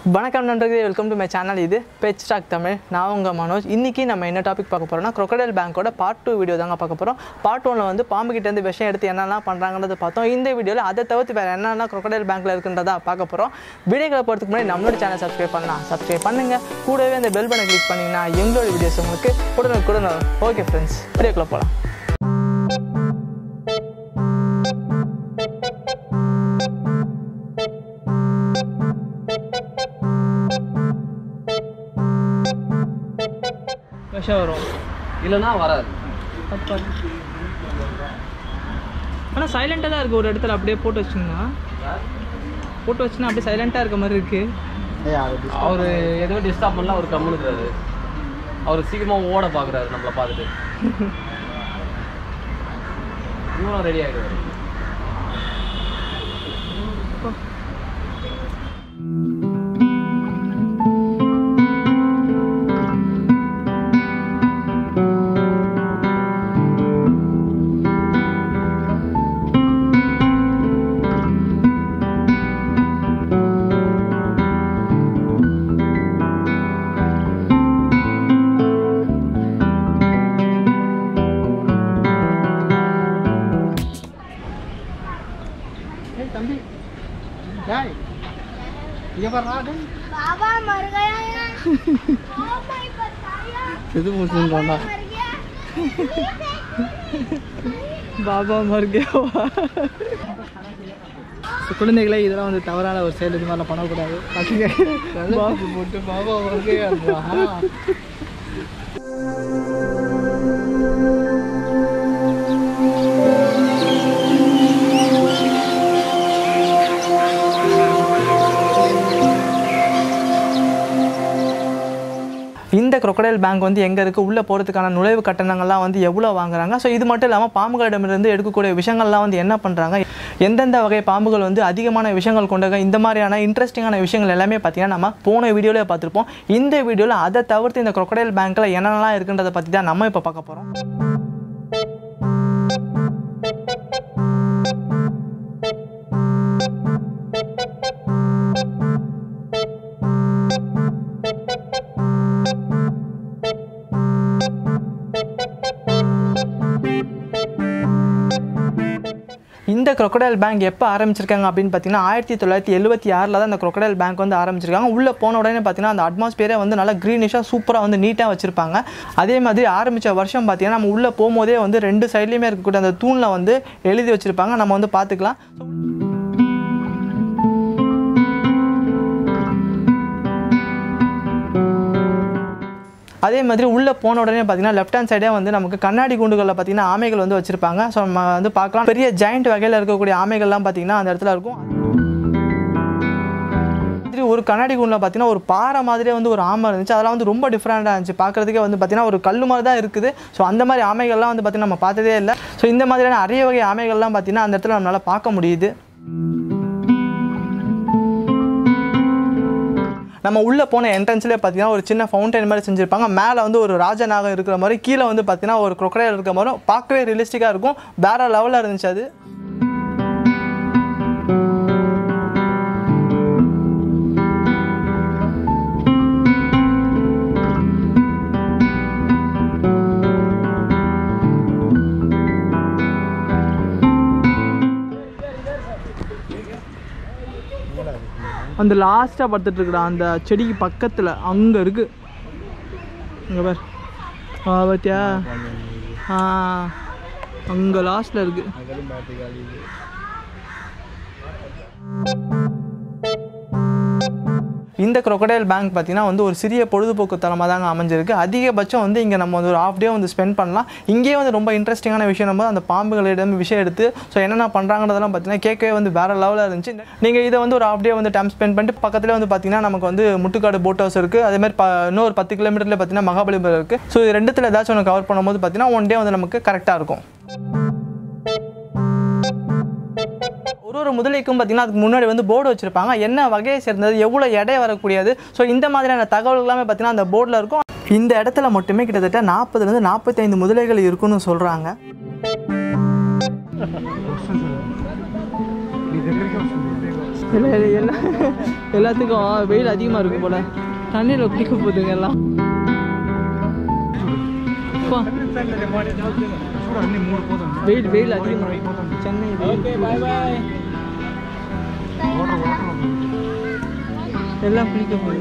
வணக்கம் நண்பர்களே welcome to my channel இது பெச் ஸ்டாக் தமிழ் நான் உங்கள் மனோஜ் இன்றைக்கி நம்ம என்ன டாபிக் பார்க்க போகிறோம்னா crocodile பேங்கோட பார்ட் டூ வீடியோ தாங்க பார்க்க போகிறோம் பார்ட் ஒன்ல வந்து பாம்பு கிட்டேருந்து விஷயம் எடுத்து என்னெல்லாம் பண்ணுறாங்கன்றதை பார்த்தோம் இந்த வீடியோவில் அதை தவிர்த்து வேறு என்னென்ன crocodile பேங்க்கில் இருக்குன்றதா பார்க்க போகிறோம் வீடியோக்களை போகிறதுக்கு முன்னாடி நம்மளோட சேனல் சப்ஸ்கிரைப் பண்ணலாம் சப்ஸ்கிரைப் பண்ணுங்கள் கூடவே அந்த பெல் பட்டனை கிளிக் பண்ணிங்கன்னா எங்களோட வீடியோஸ் உங்களுக்கு உடனே கூட ஓகே ஃப்ரெண்ட்ஸ் வீடியோக்குள்ளே போகலாம் விஷம் வரும் இல்லைன்னா வராது ஆனால் சைலண்ட்டாக தான் இருக்குது ஒரு இடத்துல அப்படியே போட்டு வச்சுங்கன்னா போட்டு வச்சுன்னா அப்படியே சைலண்ட்டாக இருக்க மாதிரி இருக்குது அவர் எதுவும் டிஸ்டர்ப் பண்ணல அவர் கம்முனுக்குறாரு அவர் சீக்கிரமாக ஓட பார்க்குறாரு நம்மளை பார்த்துட்டு இவரும் ரெடி ஆகிடுவாரு बाबा मर गया यार ओ भाई बताया இது முடிச்சுட்டாண்டா मर गया பாபா மர்கேவா குழந்தைகளே இதெல்லாம் வந்து தவறான ஒரு செயல் இது மாதிரிலாம் பண்ணக்கூடாது பாபு போட்டு பாபா மர்கேவா இந்த crocodile பேங்க் வந்து எங்கே இருக்குது உள்ளே போகிறதுக்கான நுழைவு கட்டணங்கள்லாம் வந்து எவ்வளோ வாங்குறாங்க ஸோ இது மட்டும் இல்லாமல் பாம்புகளிடமிருந்து எடுக்கக்கூடிய விஷயங்கள்லாம் வந்து என்ன பண்ணுறாங்க எந்தெந்த வகை பாம்புகள் வந்து அதிகமான விஷயங்கள் கொண்டக இந்த மாதிரியான இன்ட்ரெஸ்டிங்கான விஷயங்கள் எல்லாமே பார்த்தீங்கன்னா நம்ம போன வீடியோவில் பார்த்துருப்போம் இந்த வீடியோவில் அதை தவிர்த்து இந்த crocodile பேங்க்கில் என்னென்னலாம் இருக்குன்றதை பற்றி தான் நம்ம இப்போ பார்க்க போகிறோம் இந்த crocodile பேங்க் எப்போ ஆரம்பிச்சிருக்காங்க அப்படின்னு பார்த்தீங்கன்னா ஆயிரத்தி தொள்ளாயிரத்தி எழுபத்தி ஆறில் தான் இந்த crocodile பேங்க் வந்து ஆரம்பிச்சிருக்காங்க உள்ளே போன உடனே பார்த்தீங்கன்னா அந்த அட்மாஸ்பியரே வந்து நல்லா க்ரீனிஷாக சூப்பராக வந்து நீட்டாக வச்சுருப்பாங்க அதே மாதிரி ஆரம்பித்த வருஷம் பார்த்தீங்கன்னா நம்ம உள்ளே போகும்போதே வந்து ரெண்டு சைட்லேயுமே இருக்கக்கூடிய அந்த தூணில் வந்து எழுதி வச்சுருப்பாங்க நம்ம வந்து பார்த்துக்கலாம் அதே மாதிரி உள்ளே போன உடனே பார்த்தீங்கன்னா லெஃப்ட் ஹேண்ட் சைடே வந்து நமக்கு கண்ணாடி கூண்டுகளில் பார்த்தீங்கன்னா ஆமைகள் வந்து வச்சுருப்பாங்க ஸோ நம்ம வந்து பார்க்கலாம் பெரிய ஜாயிண்ட் வகையில் இருக்கக்கூடிய ஆமைகள்லாம் பார்த்தீங்கன்னா அந்த இடத்துல இருக்கும் மாதிரி ஒரு கண்ணாடி கூண்டில் பார்த்தீங்கன்னா ஒரு பாறை மாதிரியே வந்து ஒரு ஆமை இருந்துச்சு அதெல்லாம் வந்து ரொம்ப டிஃப்ரெண்ட்டாக இருந்துச்சு பார்க்குறதுக்கே வந்து பார்த்தீங்கன்னா ஒரு கல் மாதிரி தான் இருக்குது ஸோ அந்த மாதிரி ஆமைகள்லாம் வந்து பார்த்தீங்கன்னா நம்ம பார்த்ததே இல்லை ஸோ இந்த மாதிரியான அரிய வகை ஆமைகள்லாம் பார்த்தீங்கன்னா அந்த இடத்துல நம்மளால் பார்க்க முடியுது நம்ம உள்ளே போன என்ட்ரன்ஸ்லேயே பார்த்தீங்கன்னா ஒரு சின்ன ஃபவுண்டைன் மாதிரி செஞ்சுருப்பாங்க மேலே வந்து ஒரு ராஜநாகம் இருக்கிற மாதிரி கீழே வந்து பார்த்தீங்கன்னா ஒரு crocodile இருக்கிற மாதிரி பார்க்கவே ரியலிஸ்டிக்காக இருக்கும் வேறு லெவலில் இருந்துச்சு அது அந்த லாஸ்ட்டாக படுத்துட்டு இருக்குடா அந்த செடிக்கு பக்கத்தில் அங்கே இருக்கு அங்கே பார் ஆ பார்த்தியா ஆ அங்கே லாஸ்ட்டில் இருக்கு இந்த crocodile பேங்க் பார்த்தீங்கன்னா வந்து ஒரு சிறிய பொழுதுபோக்கு தலமாக தாங்க அமைஞ்சிருக்கு அதிகபட்சம் வந்து இங்கே நம்ம வந்து ஒரு ஆஃப் டே வந்து ஸ்பெண்ட் பண்ணலாம் இங்கேயே வந்து ரொம்ப இன்ட்ரெஸ்டிங்கான விஷயம் நம்ம அந்த பாம்புகளிடம் விஷயம் எடுத்து ஸோ என்னென்ன பண்ணுறாங்கன்றதெல்லாம் பார்த்தீங்கன்னா கேட்கவே வந்து வேறு லெவலில் இருந்துச்சு நீங்கள் இதை வந்து ஒரு ஆஃப் டே வந்து டைம் ஸ்பெண்ட் பண்ணிட்டு பக்கத்துலேயே வந்து பார்த்தீங்கன்னா நமக்கு வந்து முட்டுக்காடு போட் ஹவுஸ் இருக்குது அதே மாதிரி ப இன்னொரு பத்து கிலோமீட்டரில் பார்த்தீங்கன்னா மகாபலிபுரம் இருக்குது ஸோ இது ரெண்டுத்தில் ஏதாச்சும் ஒன்று கவர் பண்ணும்போது பார்த்தீங்கன்னா ஒன் டே வந்து நமக்கு கரெக்டாக இருக்கும் ஒரு ஒரு முதலைக்கும் பார்த்தீங்கன்னா அதுக்கு முன்னாடி வந்து போர்டு வச்சுருப்பாங்க என்ன வகையை சேர்ந்தது எவ்வளோ எடை வரக்கூடியது ஸோ இந்த மாதிரியான தகவல் எல்லாமே பார்த்தீங்கன்னா அந்த போர்டில் இருக்கும் இந்த இடத்துல மட்டுமே கிட்டத்தட்ட நாற்பதுலேருந்து நாற்பத்தைந்து முதலைகள் இருக்குன்னு சொல்கிறாங்க இல்லை இல்லை, எல்லா எல்லாத்துக்கும் வெயில் அதிகமாக இருக்கும் போல தண்ணியில் குடிக்க போகுதுங்க எல்லாம் அப்பா. வெயில் வெயில் அதிகமாக சென்னை வெயில். எல்லாம் குளிக்க போகுது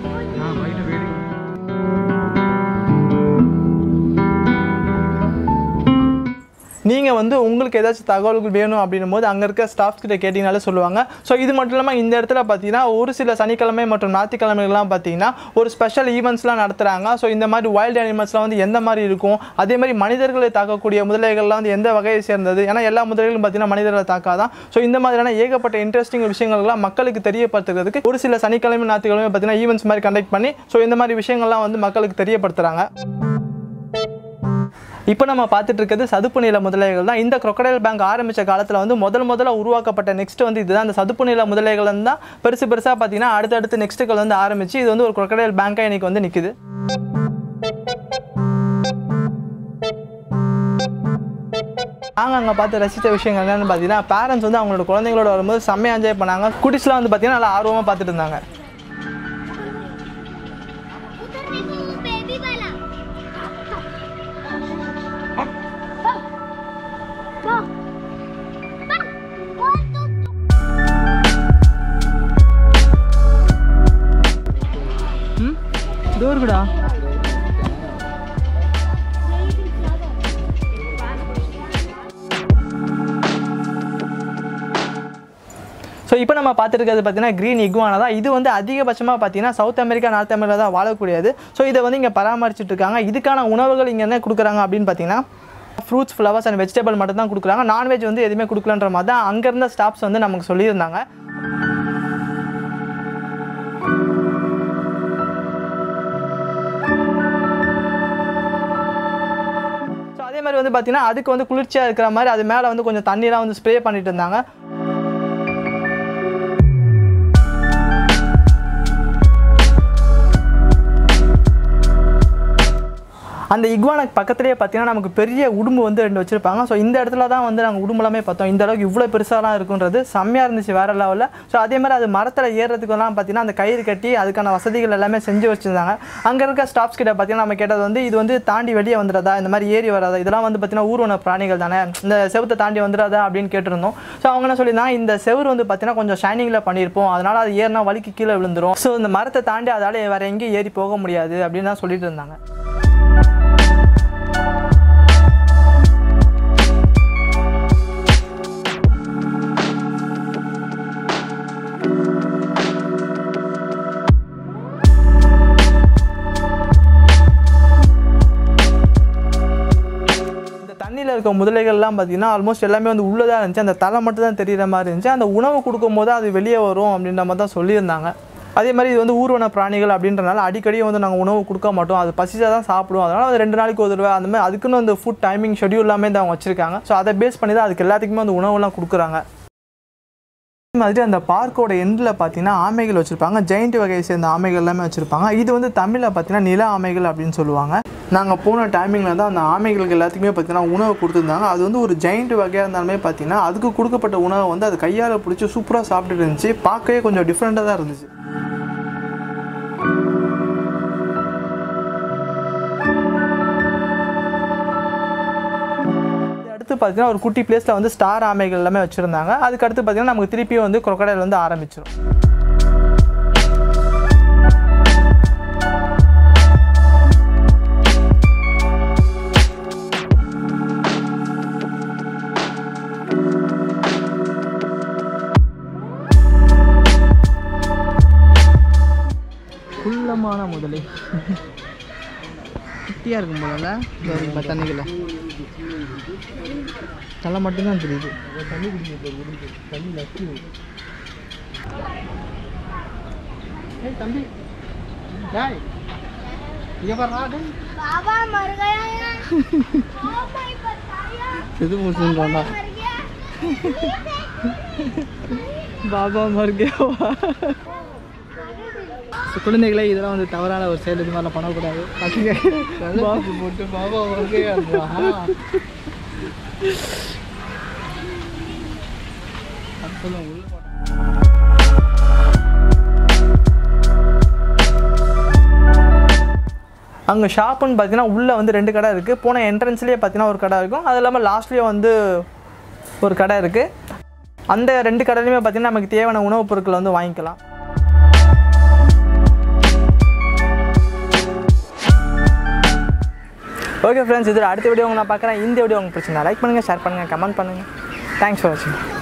நீங்கள் வந்து உங்களுக்கு ஏதாச்சும் தகவல்கள் வேணும் அப்படின்னும் போது அங்கே இருக்க ஸ்டாஃப்ஸ் கிட்ட கேட்டிங்கனாலே சொல்லுவாங்க ஸோ இது மட்டும் இல்லாமல் இந்த இடத்துல பார்த்தீங்கன்னா ஒரு சில சனிக்கிழமை மற்றும் ஞாயிற்றுக்கிழமைகள்லாம் பார்த்தீங்கன்னா ஒரு ஸ்பெஷல் ஈவெண்ட்ஸ்லாம் நடத்துகிறாங்க ஸோ இந்த மாதிரி வைல்டு அனிமல்ஸ்லாம் வந்து எந்த மாதிரி இருக்கும் அதே மாதிரி மனிதர்களை தாக்கக்கூடிய முதலைகள்லாம் வந்து எந்த வகையை சேர்ந்தது ஏன்னா எல்லா முதலைகளும் பார்த்தீங்கன்னா மனிதர்களை தாக்காதான் ஸோ இந்த மாதிரியான ஏகப்பட்ட இன்ட்ரெஸ்டிங் விஷயங்கள்லாம் மக்களுக்கு தெரியப்படுத்துறதுக்கு ஒரு சில சனிக்கிழமை ஞாயிற்றுக்கிழமை பார்த்தீங்கன்னா ஈவெண்ட்ஸ் மாதிரி கண்டக்ட் பண்ணி ஸோ இந்த மாதிரி விஷயங்கள்லாம் வந்து மக்களுக்கு தெரியப்படுத்துகிறாங்க இப்போ நம்ம பார்த்துட்டு இருக்கிறது சதுப்பு நில முதலைகள் தான் இந்த crocodile பேங்க் ஆரம்பித்த காலத்தில் வந்து முதல் முதல்ல உருவாக்கப்பட்ட நெக்ஸ்ட் வந்து இதுதான் இந்த சதுப்பு நில முதலைகள் தான் பெருசு பெருசாக பார்த்தீங்கன்னா அடுத்தடுத்து நெக்ஸ்ட்டுகள் வந்து ஆரம்பிச்சு இது வந்து ஒரு crocodile பேங்காக இன்னைக்கு வந்து நிற்குது நாங்கள் அங்கே பார்த்து ரசித்த விஷயங்கள் என்னென்னு பார்த்தீங்கன்னா பேரண்ட்ஸ் வந்து அவங்களோட குழந்தைங்களோட வரும்போது செம்மையாக என்ஜாய் பண்ணாங்க குட்டிஸ்லாம் வந்து பார்த்தீங்கன்னா நல்லா ஆர்வமாக பார்த்துட்டு இருந்தாங்க उधर देखो वो बेबी वाला वो वो तो ம் இதோ இருக்குடா ஸோ இப்போ நம்ம பார்த்துருக்கிறது பார்த்தீங்கன்னா க்ரீன் இக்வானா தான் இது வந்து அதிகபட்சமாக பார்த்தீங்கன்னா சவுத் அமெரிக்கா நார்த் அமெரிக்கா தான் வாழக்கூடியது ஸோ இதை வந்து இங்கே பராமரிச்சுட்டு இருக்காங்க இதுக்கான உணவுகள் இங்கே என்ன கொடுக்குறாங்க அப்படின்னு பார்த்தீங்கன்னா ஃப்ரூட்ஸ் ஃப்ளவர்ஸ் அண்ட் வெஜிடபிள் மட்டும் தான் கொடுக்குறாங்க நான்வெஜ் வந்து எதுவுமே கொடுக்கலன்ற மாதிரி தான் அங்கே இருந்த ஸ்டாஃப்ஸ் வந்து நமக்கு சொல்லியிருந்தாங்க ஸோ அதே மாதிரி வந்து பார்த்தீங்கன்னா அதுக்கு வந்து குளிர்ச்சியாக இருக்கிற மாதிரி அது மேலே வந்து கொஞ்சம் தண்ணிலாம் வந்து ஸ்ப்ரே பண்ணிட்டு இருந்தாங்க அந்த இக்வானுக்கு பக்கத்துலேயே பார்த்தீங்கன்னா நமக்கு பெரிய உடும்பு வந்து ரெண்டு வச்சுருப்பாங்க ஸோ இந்த இடத்துல தான் வந்து நாங்கள் உடும்புலாமே பார்த்தோம் இந்த அளவுக்கு இவ்வளோ பெருசாலாம் இருக்குன்றது செம்மையாக இருந்துச்சு வேறு லெவலில் ஸோ அதே மாதிரி அது மரத்தில் ஏறுறதுக்கெல்லாம் பார்த்தீங்கன்னா அந்த கயிறு கட்டி அதுக்கான வசதிகள் எல்லாமே செஞ்சு வச்சுருந்தாங்க அங்கே இருக்க ஸ்டாஃப்ஸ் கிட்ட பார்த்தீங்கன்னா நம்ம கேட்டது வந்து இது வந்து தாண்டி வெளியே வந்துடாதா இந்த மாதிரி ஏறி வராதா இதெல்லாம் வந்து பார்த்தீங்கன்னா ஊர்வன பிராணிகள் தானே இந்த செவத்தை தாண்டி வந்துடாதா அப்படின்னு கேட்டிருந்தோம் ஸோ அவங்க என்ன சொல்லியிருந்தாங்க இந்த செவுரு வந்து பார்த்தீங்கன்னா கொஞ்சம் ஷைனிங்கில் பண்ணியிருப்போம் அதனால் அது ஏறினா வலிக்கு கீழே விழுந்துரும் ஸோ இந்த மரத்தை தாண்டி அதால் வேறு எங்கேயும் ஏறி போக முடியாது அப்படின்னு தான் சொல்லிட்டு இருந்தாங்க இந்த தண்ணியில் இருக்க முதலைகள்லாம் பார்த்தீங்கன்னா ஆல்மோஸ்ட் எல்லாமே வந்து உள்ளதாக இருந்துச்சு அந்த தலை மட்டும் தான் தெரியிற மாதிரி இருந்துச்சு அந்த உணவு கொடுக்கும்போது அது வெளியே வரும் அப்படின்ற மாதிரி தான் சொல்லியிருந்தாங்க அதே மாதிரி இது வந்து ஊர்வன பிராணிகள் அப்படின்றனால அடிக்கடி வந்து நாங்கள் உணவு கொடுக்க மாட்டோம் அது பசிச்சா தான் சாப்பிடுவோம் அதனால் அது ரெண்டு நாளைக்கு ஒரு தடவை அந்த மாதிரி அதுக்குன்னு அந்த ஃபுட் டைமிங் ஷெடியூல் எல்லாமே தான் அவங்க வச்சுருக்காங்க ஸோ அதை பேஸ் பண்ணி தான் அதுக்கு எல்லாத்துக்குமே அந்த உணவுலாம் கொடுக்குறாங்க அதே மாதிரி அந்த பார்க்கோட எண்டில் பார்த்தீங்கன்னா ஆமைகள் வச்சுருப்பாங்க ஜெயிண்ட் வகையை சேர்ந்த ஆமைகள் எல்லாமே வச்சுருப்பாங்க இது வந்து தமிழில் பார்த்தீங்கன்னா நில ஆமைகள் அப்படின்னு சொல்லுவாங்க நாங்கள் போன டைமிங்கில் தான் அந்த ஆமைகளுக்கு எல்லாத்துக்குமே பார்த்தீங்கன்னா உணவு கொடுத்துருந்தாங்க அது வந்து ஒரு ஜெயிண்ட் வகையாக இருந்தாலுமே பார்த்தீங்கன்னா அதுக்கு கொடுக்கப்பட்ட உணவை வந்து அது கையால் பிடிச்சி சூப்பராக சாப்பிட்டுட்டு இருந்துச்சு பார்க்கவே கொஞ்சம் டிஃப்ரெண்ட்டாக தான் இருந்துச்சு இது அடுத்து பார்த்தீங்கன்னா ஒரு குட்டி பிளேஸில் வந்து ஸ்டார் ஆமைகள் எல்லாமே வச்சுருந்தாங்க அதுக்கு அடுத்து பார்த்தீங்கன்னா நமக்கு திருப்பியும் வந்து crocodile வந்து ஆரம்பிச்சிடும் குள்ளமான முதலை குட்டியாக இருக்கும் போல இந்த தண்ணிகளை தலை மட்டும்தான் தெரியுது ஏய் தம்பி டேய் இங்க பாருடா டேய் बाबा मर गया यार ओ भाई बताया இது மூசுன்றான்டா मर गया பாபா மர்கேவா குழந்தைகளே இதெல்லாம் வந்து தவறான ஒரு செயல் இது மாதிரிலாம் பண்ணக்கூடாது பாபு போட்டு பாபா மர்கேவா சொல்லுங்க உள்ள போட்டேன் அங்கே ஷாப்புன்னு பார்த்தீங்கன்னா உள்ளே வந்து ரெண்டு கடை இருக்குது போன என்ட்ரன்ஸ்லேயே பார்த்தீங்கன்னா ஒரு கடை இருக்கும் அது இல்லாமல் லாஸ்ட்லேயும் வந்து ஒரு கடை இருக்குது அந்த ரெண்டு கடையிலுமே பார்த்தீங்கன்னா நமக்கு தேவையான உணவுப் பொருட்களை வந்து வாங்கிக்கலாம் ஓகே ஃப்ரெண்ட்ஸ் இது அடுத்த வீடியோ நான் பார்க்குறேன் இந்த வீடியோ உங்களுக்கு பிடிச்சிருந்தா லைக் பண்ணுங்கள் ஷேர் பண்ணுங்கள் கமெண்ட் பண்ணுங்கள் தேங்க்ஸ் ஃபார் வாட்சிங்